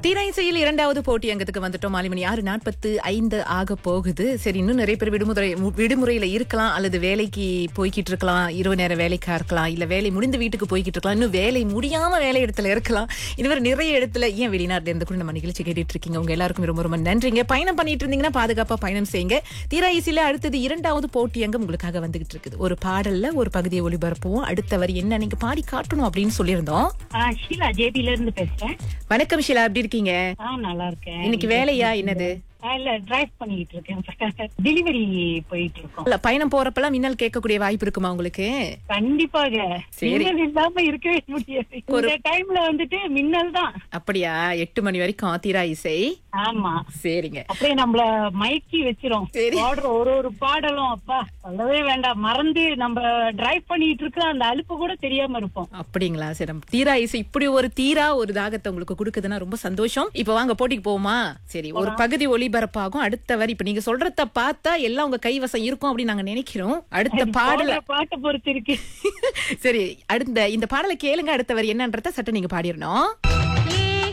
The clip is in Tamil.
தீராய்சையில் இரண்டாவது போட்டி அங்கத்துக்கு வந்துட்டோம் மாலை மணி ஆறு நாற்பத்து ஐந்து ஆக போகுது சரி இன்னும் நிறைய பேர் விடுமுறை மு- விடுமுறையில இருக்கலாம் அல்லது வேலைக்கு போய்கிட்டு இருக்கலாம் இரவு நேர வேலைக்கா இருக்கலாம் இல்ல வேலை முடிந்து வீட்டுக்கு போய்கிட்டு இருக்கலாம் இன்னும் வேலை முடியாம வேலை இடத்துல இருக்கலாம் இதுவரை நிறைய இடத்துல ஏன் வெளிநாட்டுல இருந்து கூட நம்ம நிகழ்ச்சி கேட்டுட்டு இருக்கீங்க உங்க எல்லாருக்கும் ரொம்ப ரொம்ப நன்றிங்க பயணம் பண்ணிட்டு இருந்தீங்கன்னா பாதுகாப்பா பயணம் செய்யுங்க தீராயிசில அடுத்தது இரண்டாவது போட்டி அங்கம் உங்களுக்காக வந்துகிட்டு இருக்குது ஒரு பாடல்ல ஒரு பகுதியை ஒளிபரப்புவோம் அடுத்த வரி என்ன நீங்க பாடி காட்டணும் அப்படின்னு சொல்லியிருந்தோம் ஆ, ஷீலா ஜேபில இருந்து பேசுறேன் வணக்கம் ஷிலா எப்படி இருக்கீங்க ஆ நல்லா இருக்கேன் இன்னைக்கு வேலையா என்னது ஆ, இல்ல டிரைவ் பண்ணிட்டு இருக்கேன் டெலிவரி போயிட்டு இருக்கோம் இல்ல பயணம் போறப்பெல்லாம் மின்னல் கேட்கக்கூடிய வாய்ப்பு இருக்குமா உங்களுக்கு கண்டிப்பாக சரி. மின்னல் இல்லாம இருக்கவே முடியாது இந்த டைம்ல வந்துட்டு மின்னல் தான் அப்படியா எட்டு மணி வரைக்கும் ஆத்திரா இசை ஆமா சரிங்க அப்படியே நம்மள மயக்கி வச்சிரும் சரி. பாடுற ஒரு ஒரு பாடலும் அப்பா சொல்லவே வேண்டாம் மறந்து நம்ம டிரைவ் பண்ணிட்டு இருக்க அந்த அலுப்பு கூட தெரியாம இருப்போம் அப்படிங்களா சரி நம்ம தீரா இசை இப்படி ஒரு தீரா ஒரு தாகத்தை உங்களுக்கு கொடுக்குதுன்னா ரொம்ப சந்தோஷம் இப்ப வாங்க போட்டிக்கு போவோமா சரி ஒரு பகுதி ஒளிபரப்பாகும் அடுத்த வரி இப்ப நீங்க சொல்றத பார்த்தா எல்லாம் உங்க கைவசம் இருக்கும் அப்படின்னு நாங்க நினைக்கிறோம் அடுத்த பாடல பாடுற பாட்டை பொறுத்து இருக்கு சரி அடுத்த இந்த பாடலை கேளுங்க அடுத்த வரி என்னன்றத சட்ட நீங்க பாடிடணும்